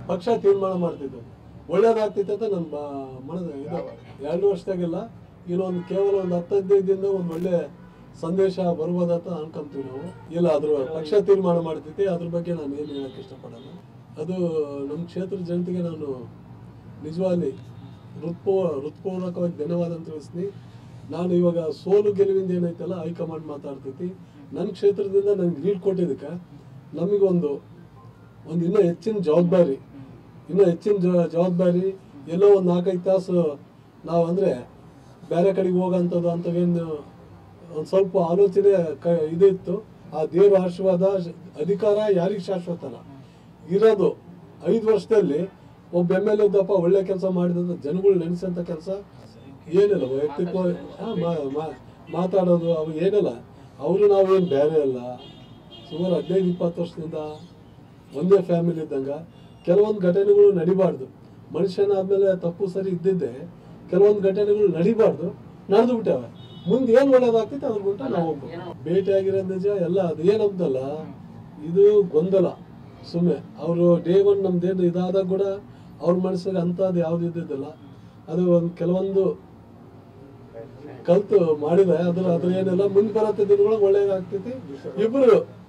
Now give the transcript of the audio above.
ಪಕ್ಷ ತೀರ್ಮಾನ ಮಾಡ್ತಿದ್ದು ಒಳ್ಳೇದಾಗ್ತಿತ್ತು ಅಂತ ನನ್ನ ಮನದ ಇದು ಎರಡು ವರ್ಷದಾಗೆಲ್ಲ ಇನ್ನೊಂದು ಕೇವಲ ಒಂದು ಹತ್ತು ಹದಿನೈದು ದಿನದ ಒಂದು ಒಳ್ಳೆ ಸಂದೇಶ ಬರ್ಬೋದಂತ ಅನ್ಕೊಂತೀವಿ ನಾವು ಇಲ್ಲ ಅದ್ರ ಪಕ್ಷ ತೀರ್ಮಾನ ಮಾಡ್ತೈತಿ ಅದ್ರ ಬಗ್ಗೆ ನಾನು ಏನು ಹೇಳಕ್ ಇಷ್ಟಪಡಲ್ಲ ಅದು ನಮ್ಮ ಕ್ಷೇತ್ರದ ಜನತೆಗೆ ನಾನು ನಿಜವಾಗಿ ಹೃತ್ಪೂ ಹೃತ್ಪೂರ್ವಕವಾಗಿ ಧನ್ಯವಾದ ಅಂತ ತಿಳಿಸ್ತೀನಿ ನಾನು ಇವಾಗ ಸೋಲು ಗೆಲುವಿಂದ ಏನೈತಲ್ಲ ಹೈಕಮಾಂಡ್ ಮಾತಾಡ್ತೈತಿ ನನ್ನ ಕ್ಷೇತ್ರದಿಂದ ನನಗೆ ಲೀಡ್ ಕೊಟ್ಟಿದ್ದಕ್ಕೆ ನಮಗೊಂದು ಒಂದು ಇನ್ನೂ ಹೆಚ್ಚಿನ ಜವಾಬ್ದಾರಿ ಇನ್ನೂ ಹೆಚ್ಚಿನ ಜ- ಜವಾಬ್ದಾರಿ ಎಲ್ಲೋ ಒಂದು ನಾಲ್ಕೈದು ತಾಸು ನಾವು ಅಂದರೆ ಬೇರೆ ಕಡೆಗೆ ಹೋಗೋಂಥದ್ದು ಅಂಥವೇನು ಒಂದು ಸ್ವಲ್ಪ ಆಲೋಚನೆ ಕ ಇದಿತ್ತು ಆ ದೇವರ ಆಶೀರ್ವಾದ ಅಧಿಕಾರ ಯಾರಿಗೆ ಶಾಶ್ವತ ಅಲ್ಲ ಇರೋದು ಐದು ವರ್ಷದಲ್ಲಿ ಒಬ್ಬ ಎಮ್ ಎಲ್ ಇದ್ದಪ್ಪ ಒಳ್ಳೆ ಕೆಲಸ ಮಾಡಿದಂತ ಜನಗಳು ನೆನೆಸಂತ ಕೆಲಸ ಏನಿಲ್ಲ ವೈಯಕ್ತಿಕ ಆ, ಮಾ- ಮಾ- ಮಾತಾಡೋದು ಅವು ಏನಿಲ್ಲ ಅವರು ನಾವೇನು ಬೇರೆ ಅಲ್ಲ ಸುಮಾರು ಹದಿನೈದು ಇಪ್ಪತ್ತು ವರ್ಷದಿಂದ ಒಂದೇ ಫ್ಯಾಮಿಲಿ ಇದ್ದಂಗ ಕೆಲವೊಂದು ಘಟನೆಗಳು ನಡಿಬಾರ್ದು ಮನುಷ್ಯನಾದ್ಮೇಲೆ ತಪ್ಪು ಸರಿ ಇದ್ದಿದ್ದೆ ಕೆಲವೊಂದು ಘಟನೆಗಳು ನಡಿಬಾರ್ದು ನಡೆದು ಬಿಟ್ಟಾವೆ ಮುಂದೆ ಏನ್ ಒಳ್ಳೇದಾಗ್ತೈತೆ ಅದ್ರ ಬಿಟ್ಟು ನಾವು ಹೋಗ್ಬೇಕು ಭೇಟಿಯಾಗಿರೋದು ನಿಜ ಎಲ್ಲ ಅದು ಏನಂತಲ್ಲ ಇದು ಗೊಂದಲ ಸುಮ್ಮನೆ ಅವರು ಡೇ ಒನ್ ನಮ್ದೇನು ಇದಾದಾಗ ಕೂಡ ಅವ್ರ ಮನಸ್ಸಿಗೆ ಅಂಥದ್ದು ಯಾವ್ದು ಇದ್ದಿದ್ದಿಲ್ಲ ಅದು ಒಂದು ಕೆಲವೊಂದು ಕಲ್ತು ಮಾಡಿದೆ ಅದ್ರ ಅದ್ರ ಏನೆಲ್ಲ ಮುಂದೆ ಬರತ್ತೆ ದಿನಗಳು ಒಳ್ಳೇದಾಗ್ತೈತಿ ಇಬ್ರು